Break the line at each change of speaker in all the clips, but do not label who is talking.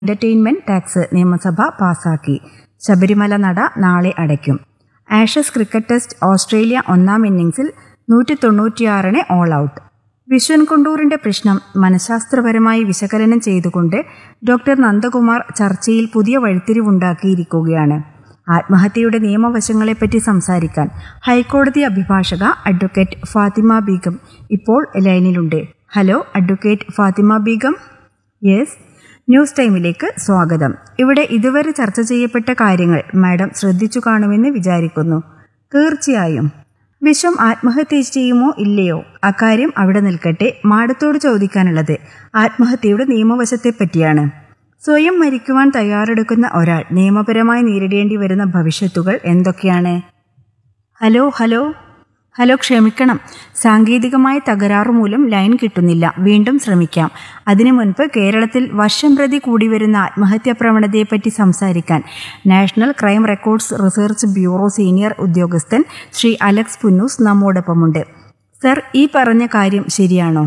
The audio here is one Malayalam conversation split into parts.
എന്റർടൈൻമെന്റ് ടാക്സ് നിയമസഭ പാസാക്കി ശബരിമല നട നാളെ അടയ്ക്കും ആഷസ് ക്രിക്കറ്റ് ടെസ്റ്റ് ഓസ്ട്രേലിയ ഒന്നാം ഇന്നിംഗ്സിൽ നൂറ്റി തൊണ്ണൂറ്റിയാറിന് ഓൾ ഔട്ട് വിശ്വൻ കുണ്ടൂറിന്റെ പ്രശ്നം മനഃശാസ്ത്രപരമായി വിശകലനം ചെയ്തുകൊണ്ട് ഡോക്ടർ നന്ദകുമാർ ചർച്ചയിൽ പുതിയ വഴിത്തിരിവുണ്ടാക്കിയിരിക്കുകയാണ് ആത്മഹത്യയുടെ നിയമവശങ്ങളെപ്പറ്റി സംസാരിക്കാൻ ഹൈക്കോടതി അഭിഭാഷക അഡ്വക്കേറ്റ് ഫാത്തിമ ബീഗം ഇപ്പോൾ ലൈനിലുണ്ട് hello advocate Fathima Beegum yes news ടൈമിലേക്ക് സ്വാഗതം ഇവിടെ ഇതുവരെ ചർച്ച ചെയ്യപ്പെട്ട കാര്യങ്ങൾ മാഡം ശ്രദ്ധിച്ചു കാണുമെന്ന് വിചാരിക്കുന്നു തീർച്ചയായും വിശ്വം ആത്മഹത്യ ചെയ്യുമോ ഇല്ലയോ അക്കാര്യം അവിടെ നിൽക്കട്ടെ മാഡത്തോട് ചോദിക്കാനുള്ളത് ആത്മഹത്യയുടെ നിയമവശത്തെപ്പറ്റിയാണ് സ്വയം മരിക്കുവാൻ തയ്യാറെടുക്കുന്ന ഒരാൾ നിയമപരമായി നേരിടേണ്ടി വരുന്ന ഭവിഷ്യത്തുകൾ എന്തൊക്കെയാണ് ഹലോ ഹലോ ഹലോ ക്ഷമിക്കണം സാങ്കേതികമായ തകരാറു മൂലം ലൈൻ കിട്ടുന്നില്ല വീണ്ടും ശ്രമിക്കാം അതിനു മുൻപ് കേരളത്തിൽ വർഷം പ്രതി കൂടി വരുന്ന ആത്മഹത്യാ പ്രവണതയെപ്പറ്റി സംസാരിക്കാൻ national crime records research bureau senior ഉദ്യോഗസ്ഥൻ ശ്രീ അലക്സ് പുന്നൂസ് നമ്മോടൊപ്പമുണ്ട് സർ ഈ പറഞ്ഞ കാര്യം ശരിയാണോ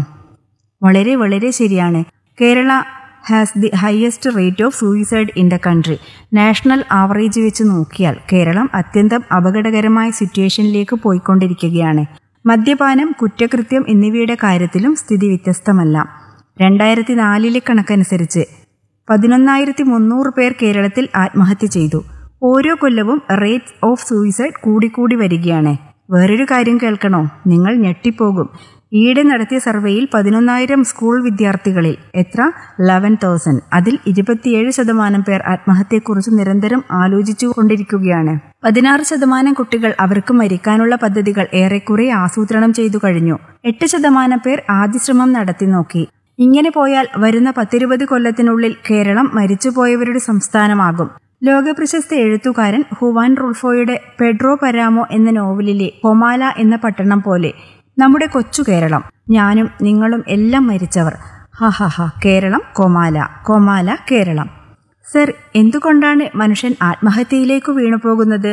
വളരെ വളരെ ശരിയാണ് Kerala has the highest rate of suicide in the country national average വെച്ച് നോക്കിയാൽ കേരളം അത്യന്തം അപകടകരമായ സിറ്റുവേഷനിലേക്ക് പോയിക്കൊണ്ടിരിക്കുകയാണ് മദ്യപാനം കുറ്റകൃത്യം എന്നിവയുടെ കാര്യത്തിലും സ്ഥിതി വ്യത്യസ്തമല്ല രണ്ടായിരത്തി നാലിലെ കണക്കനുസരിച്ച് പതിനൊന്നായിരത്തി മുന്നൂറ് പേർ കേരളത്തിൽ ആത്മഹത്യ ചെയ്തു ഓരോ കൊല്ലവും റേറ്റ് ഓഫ് സൂയിസൈഡ് കൂടിക്കൂടി വരികയാണ് വേറൊരു കാര്യം കേൾക്കണോ നിങ്ങൾ ഞെട്ടിപ്പോകും ഈയിടെ നടത്തിയ സർവേയിൽ പതിനൊന്നായിരം സ്കൂൾ വിദ്യാർത്ഥികളിൽ എത്ര ലെവൻ തൗസൻഡ് അതിൽ ഇരുപത്തിയേഴ് ശതമാനം പേർ ആത്മഹത്യയെക്കുറിച്ച് നിരന്തരം ആലോചിച്ചു കൊണ്ടിരിക്കുകയാണ് പതിനാറ് ശതമാനം കുട്ടികൾ അവർക്ക് മരിക്കാനുള്ള പദ്ധതികൾ ഏറെക്കുറെ ആസൂത്രണം ചെയ്തു കഴിഞ്ഞു എട്ട് ശതമാനം പേർ ആദ്യ ശ്രമം നടത്തി നോക്കി ഇങ്ങനെ പോയാൽ വരുന്ന പത്തിരുപത് കൊല്ലത്തിനുള്ളിൽ കേരളം മരിച്ചുപോയവരുടെ സംസ്ഥാനമാകും ലോകപ്രശസ്ത എഴുത്തുകാരൻ ഹുവാൻ റുൾഫോയുടെ പെഡ്രോ പരാമോ എന്ന നോവലിലെ കൊമാല എന്ന പട്ടണം പോലെ നമ്മുടെ കൊച്ചു കേരളം ഞാനും നിങ്ങളും എല്ലാം മരിച്ചവർ ഹ ഹ ഹ കേരളം കൊമാല കൊമാല കേരളം സർ എന്തുകൊണ്ടാണ് മനുഷ്യൻ ആത്മഹത്യയിലേക്ക് വീണുപോകുന്നത്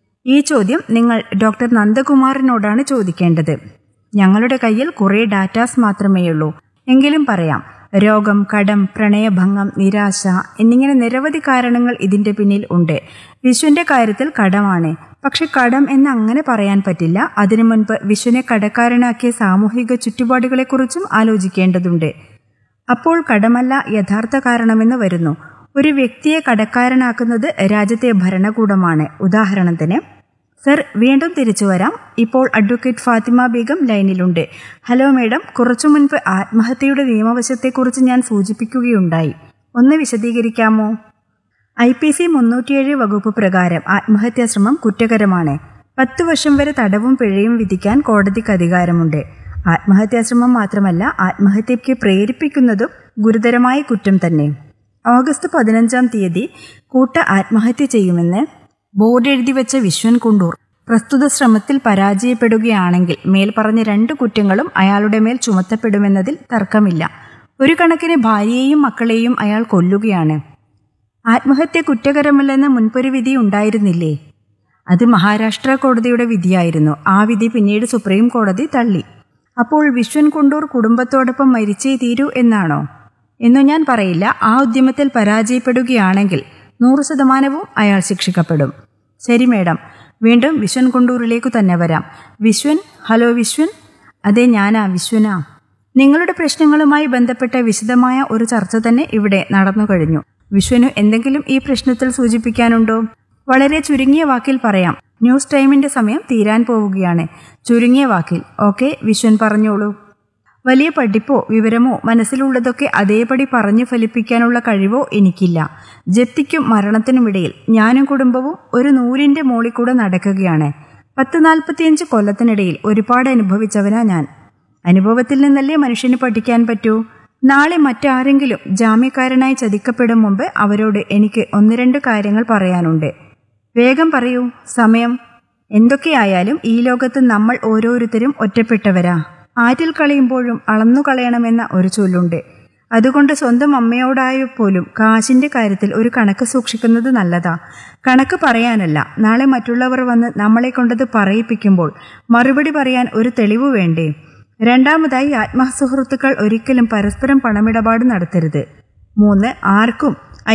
ഈ ചോദ്യം നിങ്ങൾ ഡോക്ടർ നന്ദകുമാറിനോടാണ് ചോദിക്കേണ്ടത് ഞങ്ങളുടെ കയ്യിൽ കുറേ ഡാറ്റാസ് മാത്രമേയുള്ളൂ എങ്കിലും പറയാം രോഗം കടം പ്രണയഭംഗം നിരാശ എന്നിങ്ങനെ നിരവധി കാരണങ്ങൾ ഇതിന്റെ പിന്നിൽ ഉണ്ട് വിശ്വന്റെ കാര്യത്തിൽ കടമാണ് പക്ഷെ കടം എന്ന് അങ്ങനെ പറയാൻ പറ്റില്ല അതിനു മുൻപ് വിശ്വനെ കടക്കാരനാക്കിയ സാമൂഹിക ചുറ്റുപാടുകളെക്കുറിച്ചും ആലോചിക്കേണ്ടതുണ്ട് അപ്പോൾ കടമല്ല യഥാർത്ഥ കാരണമെന്ന് വരുന്നു ഒരു വ്യക്തിയെ കടക്കാരനാക്കുന്നത് രാജ്യത്തെ ഭരണകൂടമാണ് ഉദാഹരണത്തിന് സർ വീണ്ടും തിരിച്ചു വരാം ഇപ്പോൾ അഡ്വക്കേറ്റ് ഫാത്തിമ ബീഗം ലൈനിലുണ്ട് ഹലോ മേഡം കുറച്ചു മുൻപ് ആത്മഹത്യയുടെ നിയമവശത്തെക്കുറിച്ച് ഞാൻ സൂചിപ്പിക്കുകയുണ്ടായി ഒന്ന് വിശദീകരിക്കാമോ ഐ പി സി മുന്നൂറ്റിയേഴ് വകുപ്പ് പ്രകാരം ആത്മഹത്യാശ്രമം കുറ്റകരമാണ് പത്തു വർഷം വരെ തടവും പിഴയും വിധിക്കാൻ കോടതിക്ക് അധികാരമുണ്ട് ആത്മഹത്യാശ്രമം മാത്രമല്ല ആത്മഹത്യയ്ക്ക് പ്രേരിപ്പിക്കുന്നതും ഗുരുതരമായ കുറ്റം തന്നെ ഓഗസ്റ്റ് പതിനഞ്ചാം തീയതി കൂട്ട ആത്മഹത്യ ചെയ്യുമെന്ന് ബോർഡ് എഴുതി വെച്ച വിശ്വൻ കുണ്ടൂർ പ്രസ്തുത ശ്രമത്തിൽ പരാജയപ്പെടുകയാണെങ്കിൽ മേൽപ്പറഞ്ഞ രണ്ട് കുറ്റങ്ങളും അയാളുടെ മേൽ ചുമത്തപ്പെടുമെന്നതിൽ തർക്കമില്ല ഒരു കണക്കിന് ഭാര്യയെയും മക്കളെയും അയാൾ കൊല്ലുകയാണ് ആത്മഹത്യ കുറ്റകരമല്ലെന്ന് മുൻപൊരു വിധി ഉണ്ടായിരുന്നില്ലേ അത് മഹാരാഷ്ട്ര കോടതിയുടെ വിധിയായിരുന്നു ആ വിധി പിന്നീട് സുപ്രീം കോടതി തള്ളി അപ്പോൾ വിശ്വൻ കുണ്ടൂർ കുടുംബത്തോടൊപ്പം മരിച്ചേ തീരൂ എന്നാണോ എന്നു ഞാൻ പറയില്ല ആ ഉദ്യമത്തിൽ പരാജയപ്പെടുകയാണെങ്കിൽ നൂറ് ശതമാനവും അയാൾ ശിക്ഷിക്കപ്പെടും ശരി മേഡം വീണ്ടും വിശ്വൻ കുണ്ടൂറിലേക്കു തന്നെ വരാം വിശ്വൻ ഹലോ വിശ്വൻ അതെ ഞാനാ വിശ്വനാ നിങ്ങളുടെ പ്രശ്നങ്ങളുമായി ബന്ധപ്പെട്ട വിശദമായ ഒരു ചർച്ച തന്നെ ഇവിടെ നടന്നു കഴിഞ്ഞു വിശ്വനു എന്തെങ്കിലും ഈ പ്രശ്നത്തിൽ സൂചിപ്പിക്കാനുണ്ടോ വളരെ ചുരുങ്ങിയ വാക്കിൽ പറയാം ന്യൂസ് ടൈമിന്റെ സമയം തീരാൻ പോവുകയാണ് ചുരുങ്ങിയ വാക്കിൽ ഓക്കെ വിശ്വൻ പറഞ്ഞോളൂ വലിയ പഠിപ്പോ വിവരമോ മനസ്സിലുള്ളതൊക്കെ അതേപടി പറഞ്ഞു ഫലിപ്പിക്കാനുള്ള കഴിവോ എനിക്കില്ല ജപ്തിക്കും മരണത്തിനുമിടയിൽ ഞാനും കുടുംബവും ഒരു നൂലിന്റെ മോളിൽ കൂടെ നടക്കുകയാണ് പത്ത് നാൽപ്പത്തിയഞ്ച് കൊല്ലത്തിനിടയിൽ ഒരുപാട് അനുഭവിച്ചവനാ ഞാൻ അനുഭവത്തിൽ നിന്നല്ലേ മനുഷ്യന് പഠിക്കാൻ പറ്റൂ നാളെ മറ്റാരെങ്കിലും ജാമ്യക്കാരനായി ചതിക്കപ്പെടും മുമ്പ് അവരോട് എനിക്ക് ഒന്ന് രണ്ട് കാര്യങ്ങൾ പറയാനുണ്ട് വേഗം പറയൂ സമയം എന്തൊക്കെയായാലും ഈ ലോകത്ത് നമ്മൾ ഓരോരുത്തരും ഒറ്റപ്പെട്ടവരാ ആറ്റിൽ കളയുമ്പോഴും അളന്നു കളയണമെന്ന ഒരു ചൊല്ലുണ്ട് അതുകൊണ്ട് സ്വന്തം അമ്മയോടായ പോലും കാശിന്റെ കാര്യത്തിൽ ഒരു കണക്ക് സൂക്ഷിക്കുന്നത് നല്ലതാ കണക്ക് പറയാനല്ല നാളെ മറ്റുള്ളവർ വന്ന് നമ്മളെ കൊണ്ടത് പറയിപ്പിക്കുമ്പോൾ മറുപടി പറയാൻ ഒരു തെളിവ് വേണ്ടേ രണ്ടാമതായി ആത്മസുഹൃത്തുക്കൾ ഒരിക്കലും പരസ്പരം പണമിടപാട് നടത്തരുത് മൂന്ന് ആർക്കും